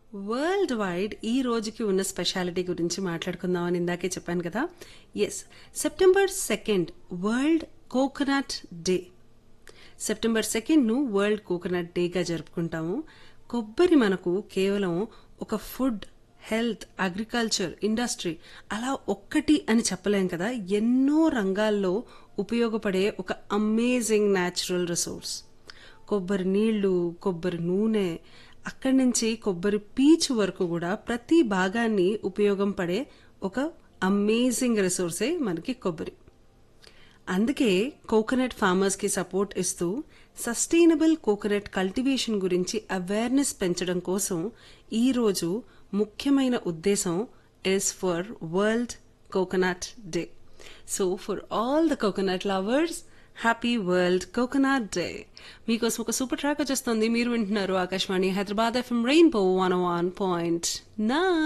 world wide ఈ రోజుకి ఉన్న స్పెషాలిటీ గురించి మాట్లాడుకుందామని ఇందాకే చెప్పాను కదా yes September second world coconut day September సెకండ్ను వరల్డ్ కోకోనట్ డేగా జరుపుకుంటాము కొబ్బరి మనకు కేవలం ఒక ఫుడ్ హెల్త్ అగ్రికల్చర్ ఇండస్ట్రీ అలా ఒక్కటి అని చెప్పలేం కదా ఎన్నో రంగాల్లో ఉపయోగపడే ఒక అమేజింగ్ న్యాచురల్ రిసోర్స్ కొబ్బరి నీళ్లు కొబ్బరి నూనె అక్కడి నుంచి కొబ్బరి పీచు వరకు కూడా ప్రతి భాగాన్ని ఉపయోగం పడే ఒక అమేజింగ్ రిసోర్సే మనకి కొబ్బరి అందుకే కోకోనట్ ఫార్మర్స్ కి సపోర్ట్ ఇస్తూ సస్టైనబుల్ కోకోనట్ కల్టివేషన్ గురించి అవేర్నెస్ పెంచడం కోసం ఈ రోజు ముఖ్యమైన ఉద్దేశం is for world coconut day so for all the coconut lovers happy world coconut day మీకోసం ఒక సూపర్ ట్రాక్ వచ్చేస్తుంది మీరు వింటున్నారు Akashvani Hyderabad FM rainbow one one point నా